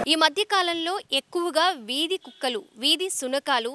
ఈ మధ్య కాలంలో ఎక్కువగా వీధి కుక్కలు వీధి సునకాలు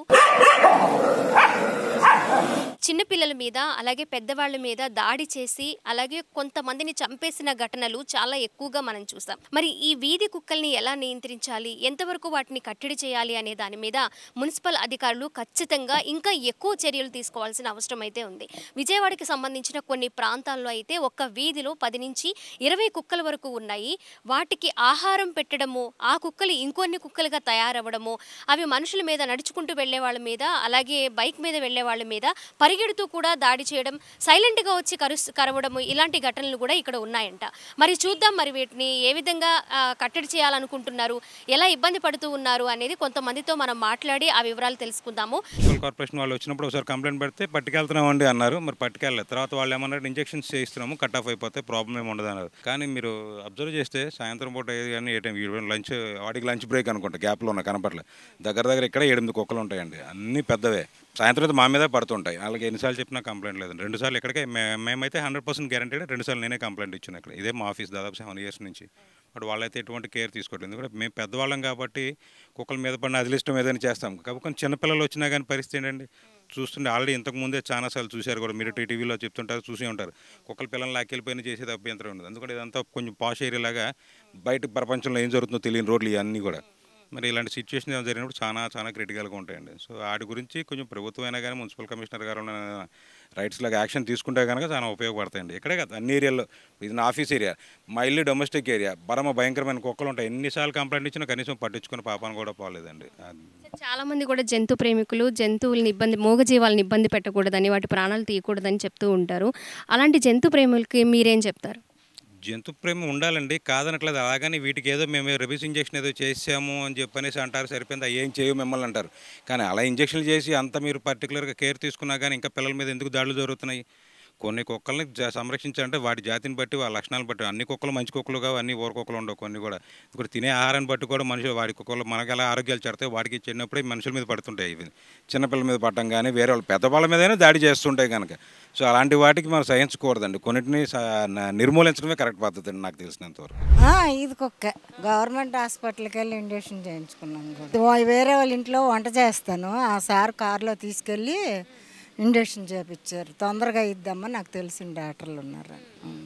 చిన్నపిల్లల మీద అలాగే పెద్దవాళ్ళ మీద దాడి చేసి అలాగే కొంతమందిని చంపేసిన ఘటనలు చాలా ఎక్కువగా మనం చూసాం మరి ఈ వీధి కుక్కల్ని ఎలా నియంత్రించాలి ఎంతవరకు వాటిని కట్టడి చేయాలి అనే దాని మీద మున్సిపల్ అధికారులు ఖచ్చితంగా ఇంకా ఎక్కువ చర్యలు తీసుకోవాల్సిన అవసరం అయితే ఉంది విజయవాడకి సంబంధించిన కొన్ని ప్రాంతాల్లో అయితే ఒక్క వీధిలో పది నుంచి ఇరవై కుక్కల వరకు ఉన్నాయి వాటికి ఆహారం పెట్టడము ఆ కుక్కలు ఇంకొన్ని కుక్కలుగా తయారవ్వడము అవి మనుషుల మీద నడుచుకుంటూ వెళ్లే వాళ్ళ మీద అలాగే బైక్ మీద వెళ్లే వాళ్ళ మీద పరిగెడుతూ కూడా దాడి చేయడం సైలెంట్గా వచ్చి కరు కరవడము ఇలాంటి ఘటనలు కూడా ఇక్కడ ఉన్నాయంట మరి చూద్దాం మరి వీటిని ఏ విధంగా ఆ, కట్టడి చేయాలనుకుంటున్నారు ఎలా ఇబ్బంది పడుతూ ఉన్నారు అనేది కొంతమందితో మనం మాట్లాడి ఆ వివరాలు తెలుసుకుందాము మున్సిపల్ కార్పొరేషన్ వాళ్ళు వచ్చినప్పుడు ఒకసారి కంప్లైంట్ పెడితే పట్టుకెళ్తున్నామండి అన్నారు మరి పట్టుకెళ్ళలేదు తర్వాత వాళ్ళు ఏమన్నారు ఇంజెక్షన్స్ చేయిస్తున్నాము కట్ ఆఫ్ అయిపోతే ప్రాబ్లం ఏమి ఉండదు అన్నారు కానీ మీరు అబ్జర్వ్ చేస్తే సాయంత్రం పూట ఏది కానీ ఏ టైం లంచ్ వాడికి లంచ్ బ్రేక్ అనుకుంటా గ్యాప్లో ఉన్న కనపడలేదు దగ్గర దగ్గర ఇక్కడ ఎనిమిది కుక్కలు ఉంటాయండి అన్నీ పెద్దవే సాయంత్రం అయితే మా మీద పడుతుంటాయి వాళ్ళకి ఎన్నిసార్లు చెప్పినా కంప్లైంట్ లేదు రెండు సార్లు ఇక్కడికే మే- మేమైతే హండ్రెడ్ పర్సెంట్ గ్యారంటీడ్ రెండు సార్లు నేనే కంప్లైంట్ ఇచ్చాను ఇక్కడ ఇదే మా ఆఫీస్ దాదాపు సెవెన్ ఇయర్స్ నుంచి బట్ వాళ్ళైతే ఎటువంటి కేర్ తీసుకోవట్లేదు ఎందుకంటే మేము పెద్దవాళ్ళం కాబట్టి కుక్కల మీద పడిన అదిలిష్టం ఏదైనా చేస్తాం కాబట్టి చిన్నపిల్లలు వచ్చినా కానీ పరిస్థితి ఏంటండి చూస్తుంటే ఆల్రెడీ ఇంతకు ముందే చాలా సార్లు చూశారు కూడా మీరు టీవీలో చెప్తుంటారు చూసి ఉంటారు కుక్కల పిల్లలు లాక్కెళ్ళిపోయిన చేసేది అభ్యంతరం ఉండదు ఎందుకంటే ఇదంతా కొంచెం పాష్ ఏరియా లాగా బయట ప్రపంచంలో ఏం జరుగుతుందో తెలియని రోడ్లు ఇవన్నీ కూడా మరి ఇలాంటి సిచ్యువేషన్ ఏమైనా జరిగినప్పుడు చాలా చాలా క్రిటికల్గా ఉంటాయండి సో వాటి గురించి కొంచెం ప్రభుత్వం అయినా కానీ మున్సిపల్ కమిషనర్ గారు ఉన్న రైట్స్ లాగా యాక్షన్ తీసుకుంటే కనుక చాలా ఉపయోగపడతాయండి ఇక్కడే కదా అన్ని ఏరియాల్లో ఇది నా ఆఫీస్ ఏరియా మా ఇల్లు డొమెస్టిక్ ఏరియా బరమ భయంకరమైన కుక్కలు ఉంటాయి ఎన్నిసార్లు కంప్లైంట్ ఇచ్చినా కనీసం పట్టించుకుని పాపాను కూడా పోలేదండి అది చాలా మంది కూడా జంతు ప్రేమికులు జంతువుల్ని ఇబ్బంది మూగజీవాలను ఇబ్బంది పెట్టకూడదని వాటి ప్రాణాలు తీయకూడదని చెప్తూ ఉంటారు అలాంటి జంతు ప్రేమికులకి మీరేం చెప్తారు జంతు ప్రేమ ఉండాలండి కాదనట్లేదు అలాగని వీటికి ఏదో మేము రెబీస్ ఇంజెక్షన్ ఏదో చేసాము అని చెప్పనేసి అంటారు సరిపోయింది అవి ఏం చేయవు మిమ్మల్ని అంటారు కానీ అలా ఇంజెక్షన్లు చేసి అంత మీరు పర్టికులర్గా కేర్ తీసుకున్నా కానీ ఇంకా పిల్లల మీద ఎందుకు దాడులు జరుగుతున్నాయి కొన్ని కుక్కల్ని జా- సంరక్షించాలంటే వాటి జాతిని బట్టి వాళ్ళ లక్షణాలను బట్టి అన్ని కుక్కలు మంచి కుక్కలు కావు అన్ని ఊర కుక్కలు ఉండవు కొన్ని కూడా ఇప్పుడు తినే ఆహారాన్ని బట్టి కూడా మనుషులు వాడి కుక్కలు మనకి ఎలా ఆరోగ్యాలు చెడతాయి వాటికి చిన్నప్పుడే మనుషుల మీద పడుతుంటాయి ఇవి చిన్నపిల్లల మీద పడటం కానీ వేరే వాళ్ళ పెద్దవాళ్ళ మీదైనా దాడి చేస్తుంటాయి కనుక సో అలాంటి వాటికి మనం సహించకూడదండి కొన్నిటిని స- న- నిర్మూలించడమే కరెక్ట్ పద్ధతి అండి నాకు తెలిసినంత వరకు ఆ, ఇది కుక్క గవర్నమెంట్ హాస్పిటల్కి వెళ్ళి ఇంజక్షన్ చేయించుకున్నాం కూడా. వా- వేరే వాళ్ళ ఇంట్లో వంట చేస్తాను ఆ సార్ కారులో తీసుకెళ్ళి ఇంజక్షన్ చేపించారు తొందరగా ఇద్దామా నాకు తెలిసిన డాక్టర్లు ఉన్నారు ఉం.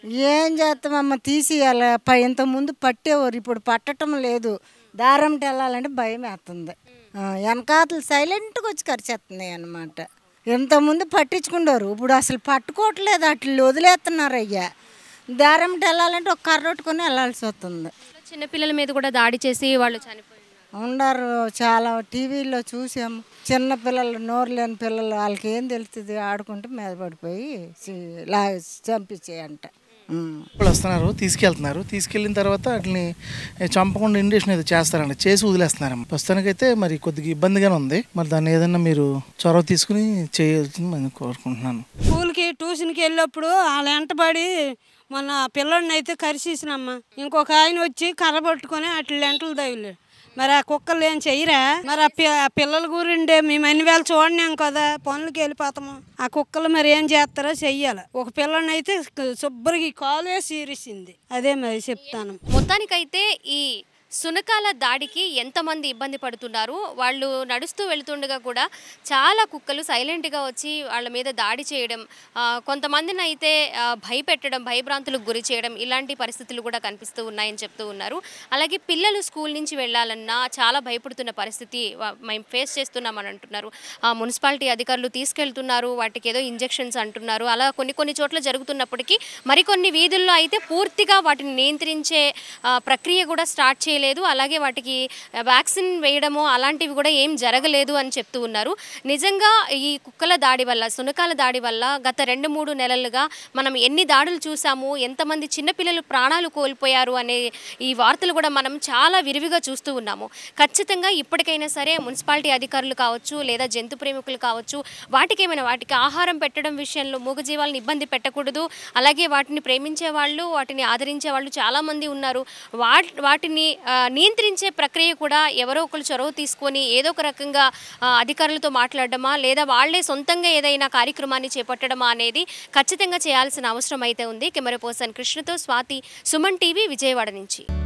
ఏం చేస్తామమ్మ తీసియాల పై ఇంతకుముందు పట్టేవారు ఇప్పుడు పట్టడం లేదు దారం వెళ్ళాలంటే భయం వేస్తుంది ఆ, వెనకాతలు సైలెంట్గా వచ్చి కరిచేస్తున్నాయి అన్నమాట ఇంతకుముందు పట్టించుకుంటారు ఇప్పుడు అసలు పట్టుకోవట్లేదు అట్లా వదిలేస్తున్నారు అయ్యా దారం వెళ్ళాలంటే ఒక కర్ర పట్టుకొని వెళ్ళాల్సి వస్తుంది చిన్నపిల్లల మీద కూడా దాడి చేసి వాళ్ళు చనిపోయి ఉండరు చాలా టీవీలో చూసాము చిన్న పిల్లలు నోరు లేని పిల్లలు వాళ్ళకి ఏం తెలుస్తుంది ఆడుకుంటే మీద పడిపోయి చి- లా చంపించేయంట ఉం. వాళ్ళు వస్తున్నారు తీసుకెళ్తున్నారు తీసుకెళ్ళిన తర్వాత వాటిని చంపకుండా ఇండక్షన్ ఏదో చేస్తారండి చేసి వదిలేస్తున్నారు ప్రస్తుతానికైతే మరి కొద్దిగా ఇబ్బందిగానే ఉంది మరి దాన్ని ఏదైనా మీరు చొరవ తీసుకుని చేయాల్సింది నేను కోరుకుంటున్నాను స్కూల్కి ట్యూషన్కి వెళ్ళినప్పుడు వాళ్ళ వెంటబడి మొన్న పిల్లడిని అయితే కరిసేసినమ్మ ఇంకొక ఆయన వచ్చి కర్ర పట్టుకొని అట్ల లెంటలు తగిలాడు మరి ఆ కుక్కలు ఏం చెయ్యరా మరి ఆ పి ఆ పిల్లల గురిండే మేము అన్ని వేళ చూడలేం కదా పనులకి వెళ్ళిపోతాము ఆ కుక్కలు మరి ఏం చేస్తారో చెయ్యాలి ఒక పిల్లని అయితే శుభ్రకి కాలే సీరిసింది అదే మరి చెప్తాను మొత్తానికైతే ఈ సునకాల దాడికి ఎంతమంది ఇబ్బంది పడుతున్నారు వాళ్ళు నడుస్తూ వెళ్తుండగా కూడా చాలా కుక్కలు సైలెంట్గా వచ్చి వాళ్ళ మీద దాడి చేయడం ఆ, కొంతమందిని అయితే ఆ, భయపెట్టడం భయభ్రాంతులకు గురి చేయడం ఇలాంటి పరిస్థితులు కూడా కనిపిస్తూ ఉన్నాయని చెప్తూ ఉన్నారు అలాగే పిల్లలు స్కూల్ నుంచి వెళ్ళాలన్నా చాలా భయపడుతున్న పరిస్థితి వా- మేము ఫేస్ చేస్తున్నామని అంటున్నారు ఆ, మున్సిపాలిటీ అధికారులు తీసుకెళ్తున్నారు వాటికి ఏదో ఇంజెక్షన్స్ అంటున్నారు అలా కొన్ని కొన్ని చోట్ల జరుగుతున్నప్పటికీ మరికొన్ని వీధుల్లో అయితే పూర్తిగా వాటిని నియంత్రించే ఆ, ప్రక్రియ కూడా స్టార్ట్ చేయలేదు అలాగే వాటికి వ్యాక్సిన్ వేయడము అలాంటివి కూడా ఏం జరగలేదు అని చెప్తూ ఉన్నారు నిజంగా ఈ కుక్కల దాడి వల్ల సునకాల దాడి వల్ల గత రెండు మూడు నెలలుగా మనం ఎన్ని దాడులు చూసాము ఎంతమంది చిన్నపిల్లలు ప్రాణాలు కోల్పోయారు అనే ఈ వార్తలు కూడా మనం చాలా విరివిగా చూస్తూ ఉన్నాము ఖచ్చితంగా ఇప్పటికైనా సరే మున్సిపాలిటీ అధికారులు కావచ్చు లేదా జంతు ప్రేమికులు కావచ్చు వాటికి ఏమైనా వాటికి ఆహారం పెట్టడం విషయంలో మూగజీవాలను ఇబ్బంది పెట్టకూడదు అలాగే వాటిని ప్రేమించే వాళ్ళు వాటిని ఆదరించే వాళ్ళు చాలామంది ఉన్నారు వాట్ వాటిని ఆ, నియంత్రించే ప్రక్రియ కూడా ఎవరో ఒకరు చొరవ తీసుకొని ఏదో ఒక రకంగా ఆ, అధికారులతో మాట్లాడడమా లేదా వాళ్ళే సొంతంగా ఏదైనా కార్యక్రమాన్ని చేపట్టడమా అనేది ఖచ్చితంగా చేయాల్సిన అవసరం అయితే ఉంది కెమెరా పర్సన్ కృష్ణతో స్వాతి సుమన్ టీవీ విజయవాడ నుంచి